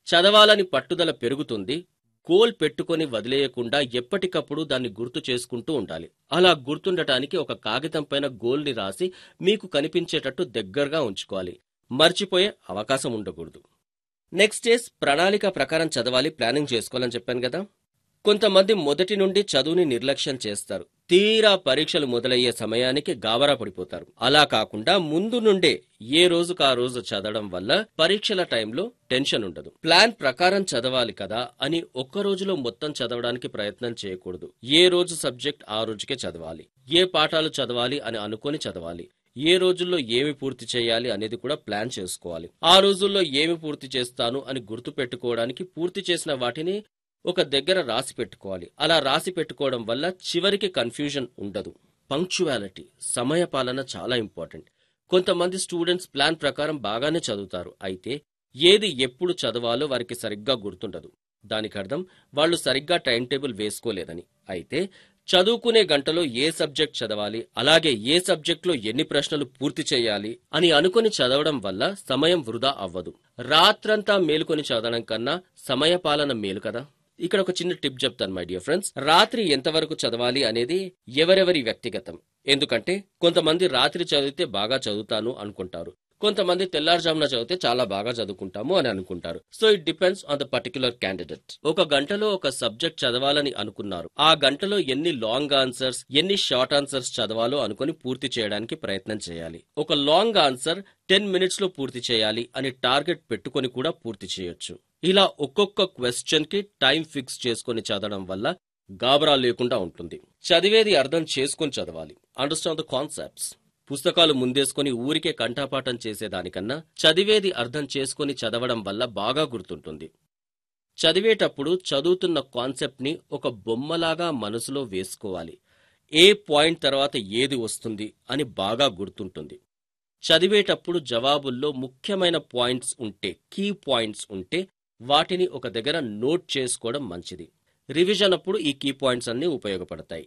చదవాలని పట్టుదల పెరుగుతుంది గోల్ పెట్టుకొని వదిలేయకుండా ఎప్పటికప్పుడు దాన్ని గుర్తు చేసుకుంటూ ఉండాలి అలా గుర్తుండటానికి ఒక కాగితం పైన గోల్ని రాసి మీకు కనిపించేటట్టు దగ్గరగా ఉంచుకోవాలి మర్చిపోయే అవకాశం ఉండకూడదు నెక్స్ట్ డేస్ ప్రణాళిక ప్రకారం చదవాలి ప్లానింగ్ చేసుకోవాలని చెప్పాను కదా కొంతమంది మొదటి నుండి చదువుని నిర్లక్ష్యం చేస్తారు తీరా పరీక్షలు మొదలయ్యే సమయానికి గాబరా పడిపోతారు అలా కాకుండా ముందు నుండే ఏ రోజుకు ఆ రోజు చదవడం వల్ల పరీక్షల టైంలో టెన్షన్ ఉండదు ప్లాన్ ప్రకారం చదవాలి కదా అని ఒక్క రోజులో మొత్తం చదవడానికి ప్రయత్నం చేయకూడదు ఏ రోజు సబ్జెక్ట్ ఆ రోజుకే చదవాలి ఏ పాఠాలు చదవాలి అని అనుకొని చదవాలి ఏ రోజుల్లో ఏమి పూర్తి చేయాలి అనేది కూడా ప్లాన్ చేసుకోవాలి ఆ రోజుల్లో ఏమి పూర్తి చేస్తాను అని గుర్తు పెట్టుకోవడానికి పూర్తి చేసిన వాటిని ఒక దగ్గర రాసి పెట్టుకోవాలి అలా రాసి పెట్టుకోవడం వల్ల చివరికి కన్ఫ్యూజన్ ఉండదు పంక్చువాలిటీ సమయపాలన చాలా ఇంపార్టెంట్ కొంతమంది స్టూడెంట్స్ ప్లాన్ ప్రకారం బాగానే చదువుతారు అయితే ఏది ఎప్పుడు చదవాలో వారికి సరిగ్గా గుర్తుండదు దానికి అర్థం వాళ్ళు సరిగ్గా టైం టేబుల్ వేసుకోలేదని అయితే చదువుకునే గంటలో ఏ సబ్జెక్ట్ చదవాలి అలాగే ఏ సబ్జెక్ట్లో ఎన్ని ప్రశ్నలు పూర్తి చేయాలి అని అనుకుని చదవడం వల్ల సమయం వృధా అవ్వదు రాత్రంతా మేలుకొని చదవడం కన్నా సమయపాలన మేలు కదా ఇక్కడ ఒక చిన్న టిప్ చెప్తాను మై డియర్ ఫ్రెండ్స్ రాత్రి ఎంతవరకు చదవాలి అనేది ఎవరెవరి వ్యక్తిగతం ఎందుకంటే కొంతమంది రాత్రి చదివితే బాగా చదువుతాను అనుకుంటారు కొంతమంది తెల్లారుజామున చదివితే చాలా బాగా చదువుకుంటాము అని అనుకుంటారు so it depends on the particular candidate ఒక గంటలో ఒక సబ్జెక్ట్ చదవాలని అనుకున్నారు ఆ గంటలో ఎన్ని లాంగ్ ఆన్సర్స్ ఎన్ని షార్ట్ ఆన్సర్స్ చదవాలో అనుకుని పూర్తి చేయడానికి ప్రయత్నం చేయాలి ఒక లాంగ్ ఆన్సర్ టెన్ మినిట్స్ లో పూర్తి చేయాలి అని టార్గెట్ పెట్టుకొని కూడా పూర్తి చేయొచ్చు ఇలా ఒక్కొక్క క్వశ్చన్ కి టైం ఫిక్స్ చేసుకొని చదవడం వల్ల గాబరా లేకుండా ఉంటుంది చదివేది అర్థం చేసుకొని చదవాలి అండర్స్టాండ్ ద కాన్సెప్ట్స్ పుస్తకాలు ముందేసుకొని ఊరికే కంఠాపాఠం చేసేదానికన్నా చదివేది అర్థం చేసుకొని చదవడం వల్ల బాగా గుర్తుంటుంది చదివేటప్పుడు చదువుతున్న కాన్సెప్ట్ని ఒక బొమ్మలాగా మనసులో వేసుకోవాలి ఏ పాయింట్ తర్వాత ఏది వస్తుంది అని బాగా గుర్తుంటుంది చదివేటప్పుడు జవాబుల్లో ముఖ్యమైన పాయింట్స్ ఉంటే కీ పాయింట్స్ ఉంటే వాటిని ఒక దగ్గర నోట్ చేసుకోవడం మంచిది రివిజన్ అప్పుడు ఈ కీ పాయింట్స్ అన్నీ ఉపయోగపడతాయి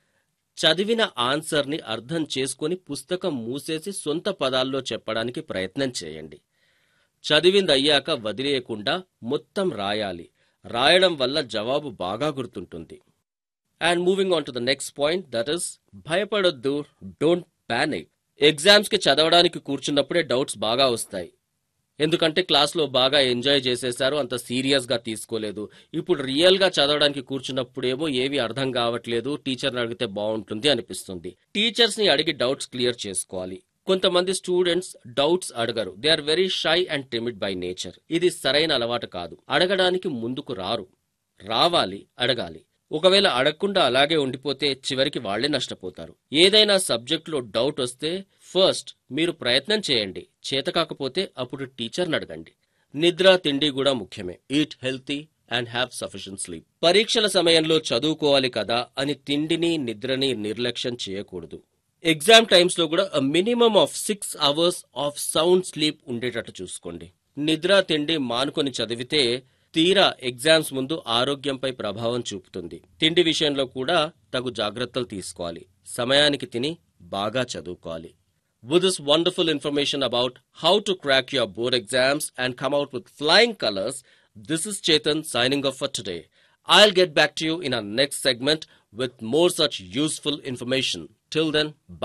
చదివిన ఆన్సర్ని అర్థం చేసుకొని పుస్తకం మూసేసి సొంత పదాల్లో చెప్పడానికి ప్రయత్నం చేయండి చదివింది అయ్యాక వదిలేయకుండా మొత్తం రాయాలి రాయడం వల్ల జవాబు బాగా గుర్తుంటుంది and moving on to the next point that is భయపడొద్దు డోంట్ ప్యానిక్ ఎగ్జామ్స్ కి చదవడానికి కూర్చున్నప్పుడే డౌట్స్ బాగా వస్తాయి ఎందుకంటే క్లాస్లో బాగా ఎంజాయ్ చేసేసారు అంత సీరియస్ గా తీసుకోలేదు ఇప్పుడు రియల్ గా చదవడానికి కూర్చున్నప్పుడేమో ఏవి అర్థం కావట్లేదు టీచర్ని అడిగితే బాగుంటుంది అనిపిస్తుంది టీచర్స్ ని అడిగి డౌట్స్ క్లియర్ చేసుకోవాలి కొంతమంది స్టూడెంట్స్ డౌట్స్ అడగరు they are very shy and timid by nature ఇది సరైన అలవాటు కాదు అడగడానికి ముందుకు రారు రావాలి అడగాలి ఒకవేళ అడగకుండా అలాగే ఉండిపోతే చివరికి వాళ్లే నష్టపోతారు ఏదైనా సబ్జెక్టులో డౌట్ వస్తే ఫస్ట్ మీరు ప్రయత్నం చేయండి చేత కాకపోతే అప్పుడు టీచర్ని అడగండి నిద్ర తిండి కూడా ముఖ్యమే eat healthy and have sufficient sleep పరీక్షల సమయంలో చదువుకోవాలి కదా అని తిండిని నిద్రని నిర్లక్ష్యం చేయకూడదు ఎగ్జామ్ టైమ్స్ లో కూడా minimum of six hours of sound sleep ఉండేటట్టు చూసుకోండి నిద్ర తిండి మానుకొని చదివితే తీరా ఎగ్జామ్స్ ముందు ఆరోగ్యంపై ప్రభావం చూపుతుంది తిండి విషయంలో కూడా తగు జాగ్రత్తలు తీసుకోవాలి సమయానికి తిని బాగా చదువుకోవాలి With this wonderful information about how to crack your board exams and come out with flying colors, this is Chetan signing off for today. I'll get back to you in our next segment with more such useful information. Till then, bye.